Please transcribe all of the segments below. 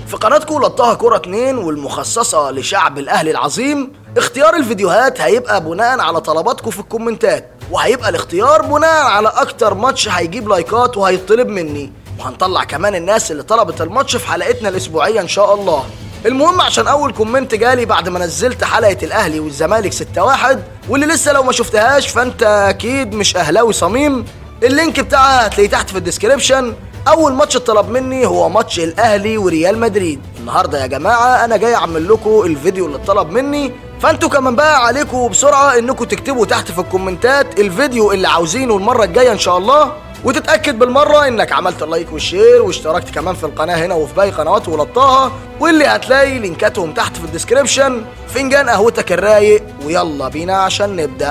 في قناتكم لطها كرة 2 والمخصصة لشعب الأهلي العظيم اختيار الفيديوهات هيبقى بناء على طلباتكم في الكومنتات وهيبقى الاختيار بناء على أكتر ماتش هيجيب لايكات وهيطلب مني وهنطلع كمان الناس اللي طلبت الماتش في حلقتنا الأسبوعية إن شاء الله المهم عشان اول كومنت جالي بعد ما نزلت حلقه الاهلي والزمالك 6-1 واللي لسه لو ما شفتهاش فانت اكيد مش اهلاوي صميم اللينك بتاعها هتلاقيه تحت في الديسكريبشن اول ماتش اتطلب مني هو ماتش الاهلي وريال مدريد النهارده يا جماعه انا جاي اعمل لكم الفيديو اللي اتطلب مني فانتوا كمان بقى عليكم بسرعه انكم تكتبوا تحت في الكومنتات الفيديو اللي عاوزينه المره الجايه ان شاء الله وتتاكد بالمره انك عملت اللايك والشير واشتركت كمان في القناه هنا وفي باقي قنوات ولطاها واللي هتلاقي لينكاتهم تحت في الديسكريبشن فنجان قهوتك الرايق ويلا بينا عشان نبدا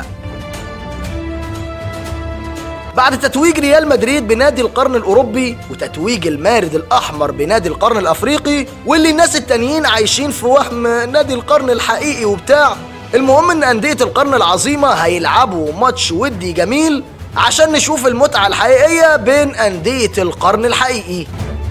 بعد تتويج ريال مدريد بنادي القرن الاوروبي وتتويج المارد الاحمر بنادي القرن الافريقي واللي الناس التانيين عايشين في وهم نادي القرن الحقيقي وبتاع المهم ان انديه القرن العظيمه هيلعبوا ماتش ودي جميل عشان نشوف المتعه الحقيقيه بين انديه القرن الحقيقي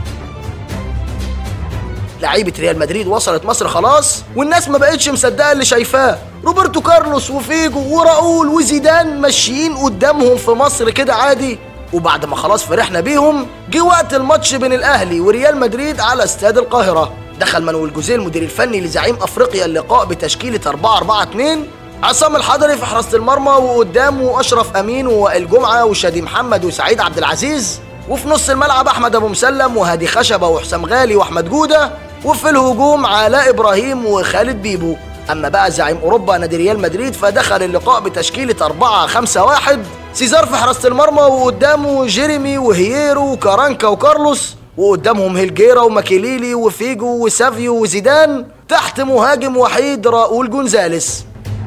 لعيبة ريال مدريد وصلت مصر خلاص والناس ما بقتش مصدقة اللي شايفاه روبرتو كارلوس وفيجو وراؤول وزيدان ماشيين قدامهم في مصر كده عادي وبعد ما خلاص فرحنا بيهم جه وقت الماتش بين الاهلي وريال مدريد على استاد القاهرة دخل مانويل جوزيه المدير الفني لزعيم افريقيا اللقاء بتشكيلة 4 4 2 عصام الحضري في حراسة المرمى وقدامه اشرف امين ووائل جمعة وشادي محمد وسعيد عبد العزيز وفي نص الملعب احمد ابو مسلم وهادي خشبه وحسام غالي واحمد جوده وفي الهجوم علاء ابراهيم وخالد بيبو اما بقى زعيم اوروبا نادي ريال مدريد فدخل اللقاء بتشكيله 4 5 1 سيزار في حراسه المرمى وقدامه جيريمي وهييرو وكارانكا وكارلوس وقدامهم هيلجيرا وماكيليلي وفيجو وسافيو وزيدان تحت مهاجم وحيد راؤول جونزاليس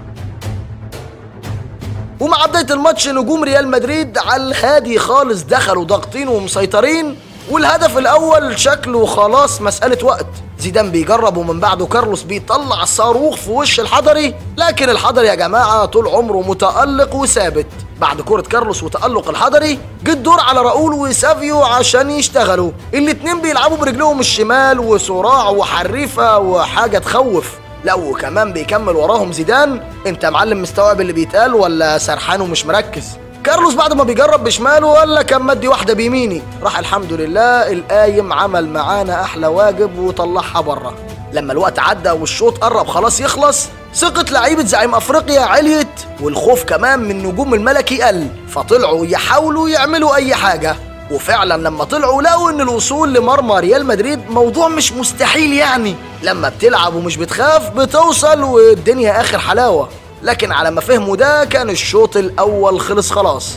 ومع بداية الماتش نجوم ريال مدريد على الهادي خالص دخلوا ضاغطين ومسيطرين والهدف الأول شكله خلاص مسألة وقت زيدان بيجرب ومن بعده كارلوس بيطلع الصاروخ في وش الحضري لكن الحضري يا جماعة طول عمره متألق وثابت بعد كرة كارلوس وتألق الحضري جه الدور على راؤول وسافيو عشان يشتغلوا الاتنين بيلعبوا برجلهم الشمال وصراع وحريفة وحاجة تخوف لا وكمان بيكمل وراهم زيدان انت معلم مستوعب اللي بيتقال ولا سرحان ومش مركز كارلوس بعد ما بيجرب بشماله ولا كان مدي واحده بيميني راح الحمد لله القايم عمل معانا احلى واجب وطلعها بره لما الوقت عدى والشوط قرب خلاص يخلص ثقة لعيبة زعيم افريقيا عليت والخوف كمان من نجوم الملكي قل فطلعوا يحاولوا يعملوا اي حاجة وفعلا لما طلعوا لقوا ان الوصول لمرمى ريال مدريد موضوع مش مستحيل يعني لما بتلعب ومش بتخاف بتوصل والدنيا اخر حلاوه لكن على ما فهموا ده كان الشوط الاول خلص خلاص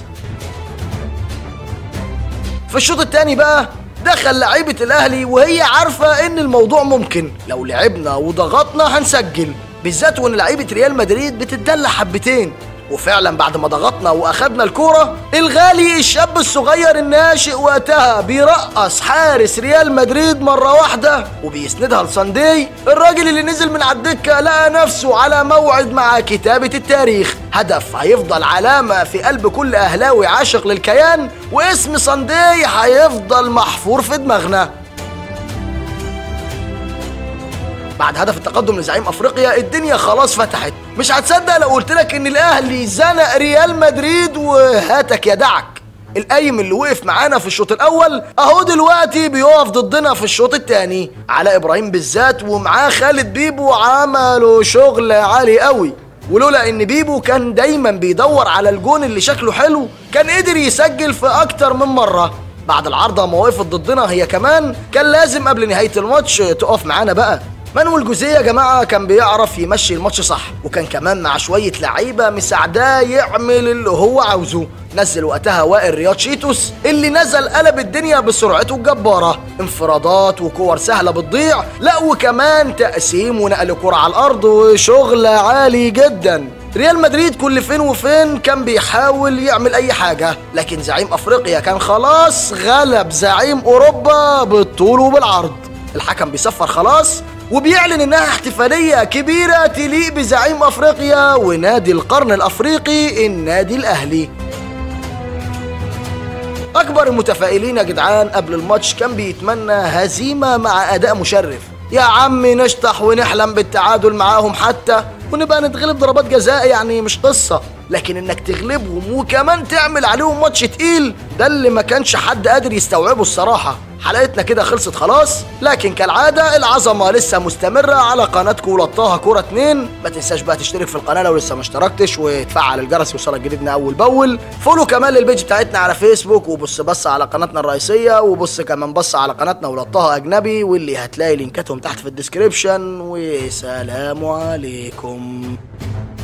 في الشوط الثاني بقى دخل لعيبة الأهلي وهي عارفة إن الموضوع ممكن لو لعبنا وضغطنا هنسجل بالذات وإن لعيبة ريال مدريد بتتدلع حبتين وفعلا بعد ما ضغطنا واخدنا الكوره الغالي الشاب الصغير الناشئ وقتها بيرقص حارس ريال مدريد مره واحده وبيسندها لساندي الراجل اللي نزل من على الدكه لقى نفسه على موعد مع كتابه التاريخ هدف هيفضل علامه في قلب كل اهلاوي عاشق للكيان واسم ساندي هيفضل محفور في دماغنا بعد هدف التقدم لزعيم افريقيا الدنيا خلاص فتحت مش هتصدق لو قلت لك ان الاهلي زنق ريال مدريد وهاتك يا دعك القايم اللي وقف معانا في الشوط الاول اهو دلوقتي بيقف ضدنا في الشوط الثاني علاء ابراهيم بالذات ومعاه خالد بيبو عملوا شغل عالي قوي ولولا ان بيبو كان دايما بيدور على الجون اللي شكله حلو كان قدر يسجل في اكتر من مره بعد العارضه ما وقفت ضدنا هي كمان كان لازم قبل نهايه الماتش تقف معانا بقى مانويل جوزيه يا جماعه كان بيعرف يمشي الماتش صح وكان كمان مع شويه لعيبه مساعداه يعمل اللي هو عاوزه نزل وقتها وائل رياض شيتوس اللي نزل قلب الدنيا بسرعته الجباره انفرادات وكور سهله بتضيع لا وكمان تقسيم ونقل كرة على الارض وشغل عالي جدا ريال مدريد كل فين وفين كان بيحاول يعمل اي حاجه لكن زعيم افريقيا كان خلاص غلب زعيم اوروبا بالطول وبالعرض الحكم بيصفر خلاص وبيعلن انها احتفاليه كبيره تليق بزعيم افريقيا ونادي القرن الافريقي النادي الاهلي اكبر المتفائلين يا جدعان قبل الماتش كان بيتمنى هزيمه مع اداء مشرف يا عم نشطح ونحلم بالتعادل معاهم حتى ونبقى نتغلب ضربات جزاء يعني مش قصه لكن انك تغلبهم وكمان تعمل عليهم ماتش تقيل ده اللي ما كانش حد قادر يستوعبه الصراحه حلقتنا كده خلصت خلاص لكن كالعادة العظمة لسه مستمرة على قناتكم ولطاها كورة 2 ما تنساش بقى تشترك في القناة لو لسه ما اشتركتش وتفعل الجرس يوصلك جديدنا أول بأول فولو كمان للبيج بتاعتنا على فيسبوك وبص بص على قناتنا الرئيسية وبص كمان بص على قناتنا ولطاها أجنبي واللي هتلاقي لينكاتهم تحت في الديسكريبشن وسلام عليكم